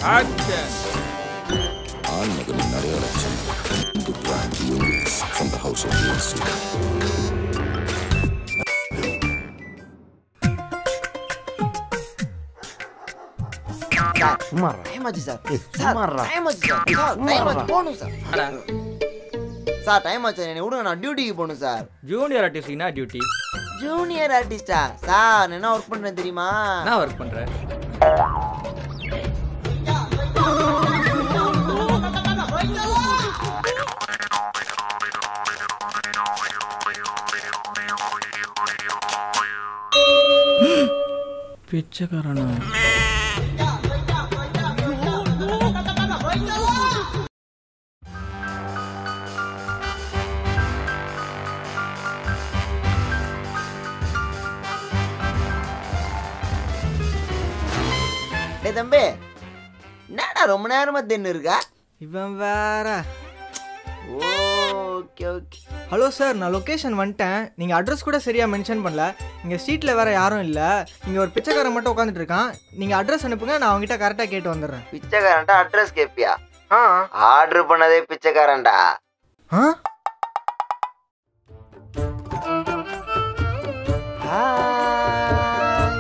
Action ஆண்மகனின் அடையாளம் to prank the Indians from the house of DSC. Sir சும்மாறா time ஆச்சு sir sir சும்மாறா. Time ஆச்சு சார் சார் டைம் ஆச்சு போகணும் சார் சார் டைம் ஆச்சு என்னை விடுங்க நான் டியூட்டிக்கு போகணும் சார் ஜூனியர் ஆர்டிஸ்ட்னா டியூட்டி ஜூனியர் ஆர்டிஸ்டா சார் நான் என்ன ஒர்க் பண்ணுறேன் தெரியுமா நான் ஒர்க் பண்றேன் பிச்சைக்காரனா டேய் தம்பி என்னடா ரொம்ப நேரமா தின்னு இருக்கா இவன் வேற ஓகே ஓகே ஹலோ சார் நான் லொக்கேஷன் வந்துட்டேன் நீங்கள் அட்ரஸ் கூட சரியாக மென்ஷன் பண்ணல இங்கே ஸ்ட்ரீட்டில் வேற யாரும் இல்லை இங்கே ஒரு பிச்சைக்காரன் மட்டும் உட்காந்துட்டு இருக்கான் நீங்கள் அட்ரஸ் அனுப்புங்க நான் அவங்ககிட்ட கரெக்டாக கேட்டு வந்துடுறேன் பிச்சைக்காரன்டா அட்ரஸ் கேப்பியா ஆ ஆர்டர் பண்ணதே பிச்சைக்காரன்டா ஆ ஹாய்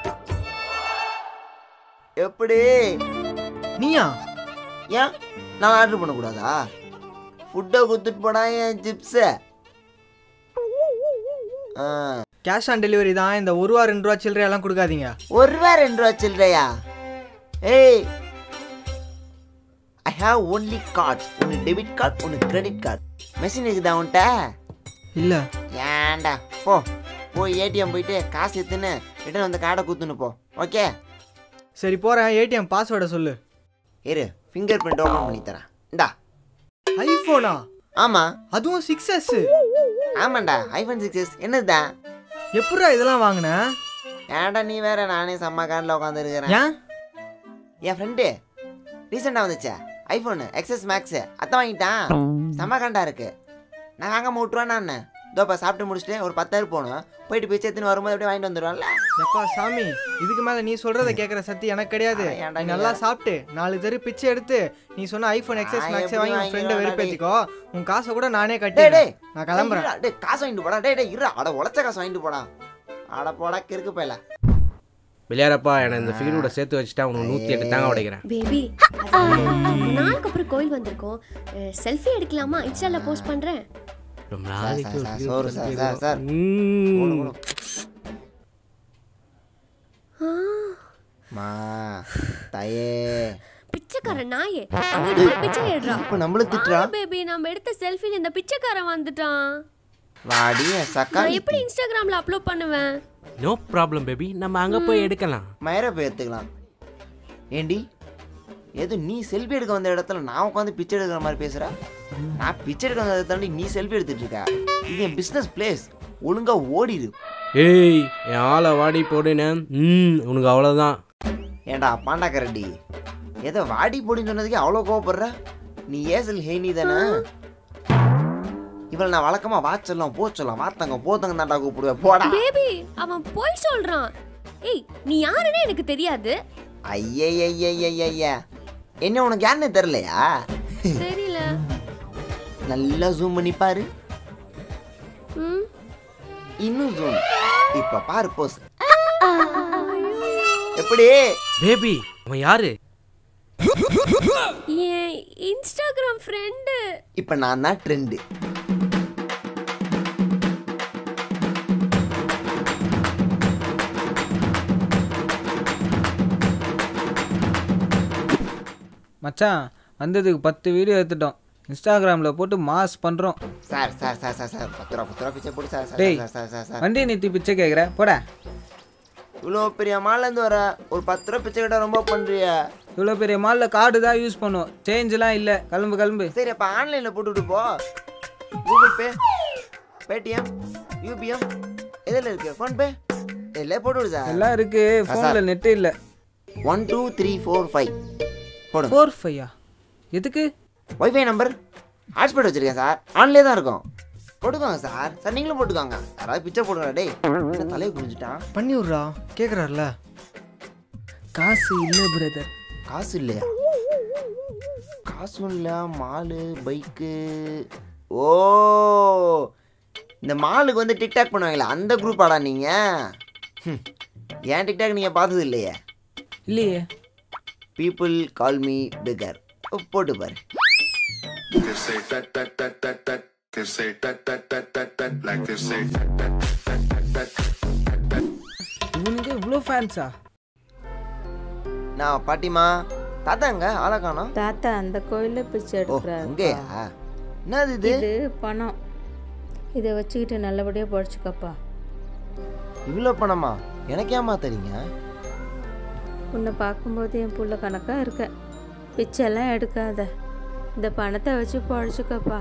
எப்படி நீயா ஏன் நான் ஆர்டர் பண்ணக்கூடாதா ஃபுட்டை கொடுத்துட்டு போடா என் சிப்ஸு ஆ கேஷ் ஆன் டெலிவரி தான் இந்த ஒரு ரூபா ரெண்டு ரூபா சில்லறையெல்லாம் கொடுக்காதீங்க ஒரு ரூபா ரெண்டு ரூபா சில்லறையா ஏய் ஐ ஹாவ் ஒன்லி கார்ட்ஸ் ஒன்று டெபிட் கார்டு ஒன்று கிரெடிட் கார்டு மெஷின் இருக்குதா உன்ட்ட இல்லை ஏன்டா போ போய் ஏடிஎம் போயிட்டு காசு எடுத்துன்னு ரிட்டன் வந்து கார்டை குத்துன்னு போ ஓகே சரி போகிறேன் ஏடிஎம் பாஸ்வேர்டை சொல்லு இரு ஃபிங்கர் பிரிண்ட் ஓப்பன் பண்ணி தரேன் இந்தா ஐஃபோனா ஆமாம் அதுவும் சிக்ஸ் எஸ் ஆமாண்டா ஐஃபோன் சிக்ஸ் எஸ் என்னதுதான் எப்படா இதெல்லாம் வாங்கின ஏன்டா நீ வேற நானே செம்ம கார்டில் உட்காந்துருக்கிறேன் ஏன் என் ஃப்ரெண்டு ரீசெண்டாக வந்துச்சே ஐஃபோனு எக்ஸஸ் மேக்ஸு அதான் வாங்கிட்டான் செம்ம காண்டா இருக்கு நான் வாங்காம விட்டுருவேன் நான் இதோப்பா சாப்பிட்டு முடிச்சுட்டு ஒரு பத்தாயிரம் போகணும் போயிட்டு பிச்சை எடுத்துன்னு வரும்போது அப்படியே வாங்கிட்டு வந்துடுவான்ல எப்பா சாமி இதுக்கு மேல நீ சொல்றத கேக்குற சக்தி எனக்கு கிடையாது ஆ, ஏன்டா நீ நீ நல்லா வேற? சாப்பிட்டு நாலு தெரு பிச்சை எடுத்து நீ சொன்ன ஐபோன் எக்ஸஸ் நான் மேக்ஸே எப்படி வாங்கி உன் ஃப்ரெண்டை வாங்கிடுவேன்டா வெறுப்பேத்திக்கோ உன் காசை கூட நானே டேய் கட்டி டேய் நான் கிளம்புறேன் டேய், இருடா, டேய் காசு வாங்கிட்டு போடா டேய் டேய் இரு அட உழைச்ச காசு வாங்கிட்டு போடா அட போடா கிறுக்கு போயில விளையாடப்பா எனக்கு இந்த ஃபிகரோட சேர்த்து வச்சுட்டா உனக்கு நூற்றி எட்டு தாங்க உடைக்கிறேன் பேபி ரொம்ப நாளுக்கு அப்புறம் கோயில் வந்திருக்கோம் செல்ஃபி எடுக்கலாமா இன்ஸ்டால போஸ்ட் பண்றேன் ரொம்ப சார், நாளைக்கு சார், ஒரு சார், figure சோறு சார், கிடைக்குது. Sir, sir. ம். போடு, போடு. ஆ, மா தயே பிச்சைக்காரன் நாயே அங்கிட்டு போய் பிச்சை எடுறா இப்ப நம்மள திட்டுறா பேபி நம்ம எடுத்த செல்ஃபில இந்த பிச்சைக்காரன் வந்துட்டான் வாடி என் சக்கா நான் எப்படி இன்ஸ்டாகிராம்ல அப்லோட் பண்ணுவேன் நோ ப்ராப்ளம் பேபி நம்ம அங்கே போய் எடுக்கலாம் மயிர போய் எடுத்துக்கலாம் ஏண்டி ஏதோ நீ செல்ஃபி எடுக்க வந்த இடத்துல நான் உட்காந்து பிச்சை எடுக்கிற மாதிரி பேசுற நான் பிச்சை எடுக்க வந்த இடத்துல நீ செல்ஃபி எடுத்துட்டு இருக்க இது என் பிஸ்னஸ் பிளேஸ் ஒழுங்கா ஓடிடு ஏய் என் ஆளை வாடி போடுனே ம் உனக்கு அவ்வளோதான் ஏன்டா பாண்டா கரடி ஏதோ வாடி போடின்னு சொன்னதுக்கே அவ்வளோ கோவப்படுற நீ ஏசல் ஹேனி தானே இவளை நான் வழக்கமா வா சொல்லலாம் போ சொல்லலாம் வாத்தங்க போத்தங்க தாண்டா கூப்பிடுவேன் போடா பேபி அவன் போய் சொல்றான் ஏய் நீ யாருன்னு எனக்கு தெரியாது ஐயய்யய்யய்யய்ய என்ன உனக்கு யாருன்னு தெரியலையா தெரியல நல்லா ஜூம் பண்ணி பாரு ம் இன்னும் ஜூம் இப்ப பாரு போஸ் எப்படி பேபி அவன் யாரு என் இன்ஸ்டாகிராம் ஃப்ரெண்டு இப்ப நான் தான் ட்ரெண்டு மச்சான் வந்ததுக்கு பத்து வீடியோ எடுத்துட்டோம் இன்ஸ்டாகிராமில் போட்டு மாஸ் பண்ணுறோம் sir sir sir sir sir பத்து ரூபா பத்து ரூபா பிச்சை போடு சார் சார் டேய். சார் சார் சார் சார் வண்டியை நிறுத்தி பிச்சை கேட்குற போட இவ்வளோ பெரிய மாலேருந்து வர ஒரு பத்து ரூபா பிச்சை கிட்ட ரொம்ப பண்றிய இவ்வளோ பெரிய மாலில் கார்டு தான் யூஸ் பண்ணுவோம் சேஞ்செலாம் இல்லை கிளம்பு கிளம்பு சரி அப்ப ஆன்லைன்ல போட்டுவிட்டு போ கூகுள் பே பேடிஎம் யூபிஎம் எதில் இருக்கு ஃபோன்பே இதில் போட்டு விடு சார் எல்லாம் இருக்கு ஃபோனில் நெட்டு இல்லை one two three four five போடுங்க ஃபோர் ஃபையா எதுக்கு ஒய்ஃபை நம்பர் ஹாட்ஸ்பாட் வச்சிருக்கேன் சார் ஆன்லேயே தான் இருக்கும் போட்டுக்கோங்க சார் சார் நீங்களும் போட்டுக்கோங்க யாராவது பிச்சை போடுங்க டேய் என்ன தலையை குடிஞ்சிட்டான் பண்ணி விட்றா கேட்குறாருல காசு இல்லை பிரதர் காசு இல்லையா காசும் இல்லை மாலு பைக்கு ஓ இந்த மாலுக்கு வந்து டிக்டாக் பண்ணுவாங்களே அந்த குரூப் ஆடா நீங்கள் ஏன் டிக்டாக் நீங்கள் பார்த்தது இல்லையே இல்லையே பீப்புள் கால் மீ பிகர் போட்டு பாரு This say that that that that that. This say that that that that that. Like this say that that that that that that. இவனுக்கு இவ்வளோ ஃபேன்ஸா நான் பாட்டிமா தாத்தாங்க ஆளை காணோம் தாத்தா அந்த கோயிலில் பிச்சை ஓ எடுக்கிறாரு அங்கேயா என்னது இது இது பணம் இதை வச்சுக்கிட்டு நல்லபடியாக படிச்சுக்கப்பா இவ்வளோ பணமா எனக்கு ஏமா தரீங்க உன்னை பார்க்கும்போது என் புள்ள கணக்காக இருக்க பிச்சைலாம் எடுக்காத இந்த பணத்தை வச்சு பழிச்சுக்கப்பா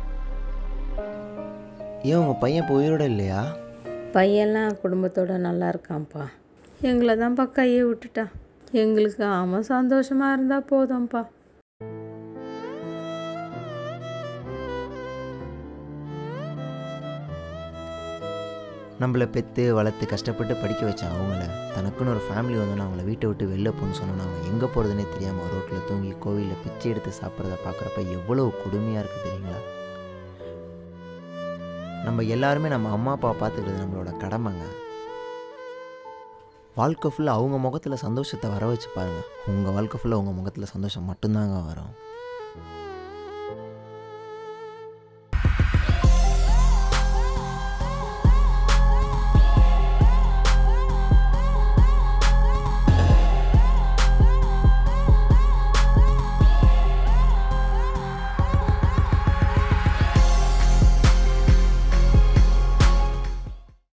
ஏன் உங்கள் பையன் இப்போ உயிரோட இல்லையா பையன்லாம் குடும்பத்தோட நல்லா இருக்கான்ப்பா எங்களை தான்ப்பா கையை விட்டுட்டான் எங்களுக்கு அவன் சந்தோஷமாக இருந்தால் போதும்ப்பா நம்மளை பெற்று வளர்த்து கஷ்டப்பட்டு படிக்க வச்சான் அவங்கள தனக்குன்னு ஒரு ஃபேமிலி வந்தோன்னா அவங்கள வீட்டை விட்டு வெளில போகணும்னு சொன்னோன்னா அவங்க எங்கே போகிறதுனே தெரியாமல் ரோட்டில் தூங்கி கோவிலில் பிச்சை எடுத்து சாப்பிட்றத பார்க்குறப்ப எவ்வளோ கொடுமையாக இருக்குது தெரியுங்களா நம்ம எல்லாருமே நம்ம அம்மா அப்பா பார்த்துக்கிறது நம்மளோட கடமைங்க வாழ்க்கை ஃபுல்லாக அவங்க முகத்தில் சந்தோஷத்தை வர வச்சு பாருங்கள் உங்கள் வாழ்க்கை ஃபுல்லாக உங்கள் முகத்தில் சந்தோஷம் மட்டும்தாங்க வரும்